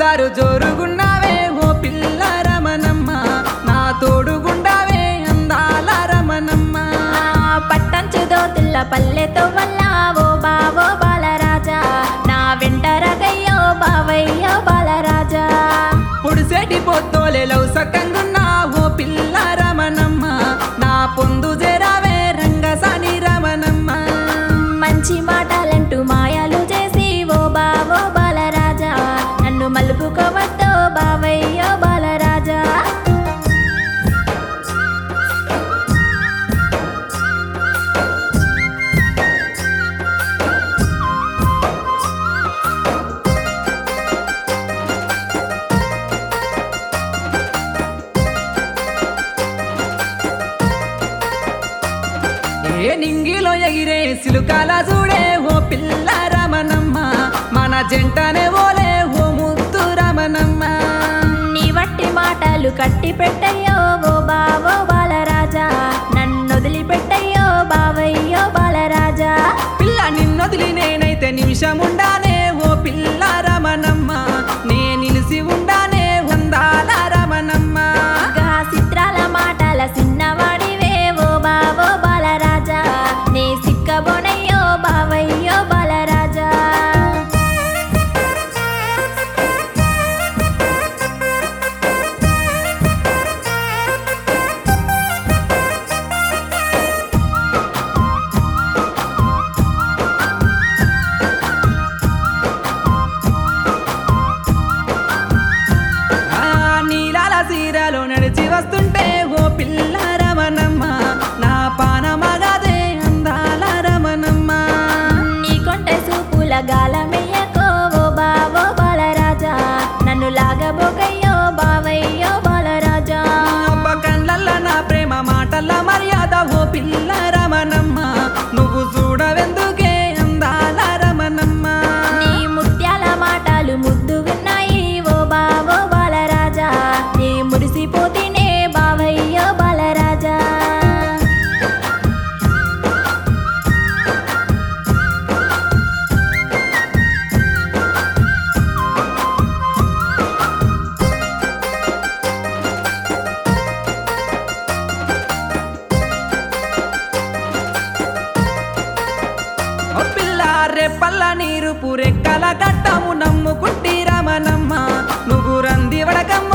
హుషారు జోరుగున్నావే ఓ పిల్ల రమణమ్మ నా తోడుగుండావే అందాల రమణమ్మ ఆ పట్టంచు దోతుల్ల పల్లెతో వల్ల ఓ బావో బాలరాజా నా వెంట రగయ్యో బావయ్యో బాలరాజా పొడిసేటి పొత్తోలే లవ్ సక్కంగున్నా ఓ పిల్ల రమణమ్మ నా పొందు జరావే రంగసాని రమణమ్మ మంచి మాటలంటూ మాయాలు చేసి ఓ బావో బాలరాజా నన్ను మలుపుకోవద్దో బావయ్యో బాలరాజా ఏ నింగిలో ఎగిరే సిలుకాల చూడే ఓ పిల్ల రమణమ్మ మన జంటనే ఓలే ఓ ముత్తు రమణమ్మ నీ వట్టి మాటలు కట్టి పెట్టయ్యో ఓ బావో బాలరాజా నన్ను వదిలిపెట్టయ్యో బావయ్యో బాలరాజా పిల్ల నిన్నొదిలి నేనైతే నిమిషముండానే ఓ పిల్ల రమణమ్మ నే నిలిసి ఉండానే వందాల రమణమ్మ గా చిత్రాల మాటల చిన్నవాడివే ఓ బావో బాలరాజా నీ సిక్కబోనయ్యో బావయ్యో బాలరాజా ఆ నీలాల సీరలో నడిచి వస్తుంటే ఓ పిల్ల రమణమ్మ నా పానమగదే అందాల రమణమ్మ నీ కొంటె సూపుల గాలమెయ్యకో ఓ బావో బాలరాజా నన్ను లాగబోకయ్యో బావయ్యో బాలరాజా అబ్బ కళ్ళల్ల నా ప్రేమ మాటల మర్యాద ఓ పిల్ల రమణమ్మ నువ్వు చూడవెందుకే అందాల రమణమ్మ నీ ముత్యాల మాటలు ముద్దుగున్నాయి ఓ బావో బాలరాజా నీ మురిసిపోతేనే బావయ్యో బాలరాజా ఓ పిల్ల రెప్పల్ల నీరు పూరెక్కల కట్టము నమ్ముకుంటి రమణమ్మ నువ్వు రంది వడకమ్మ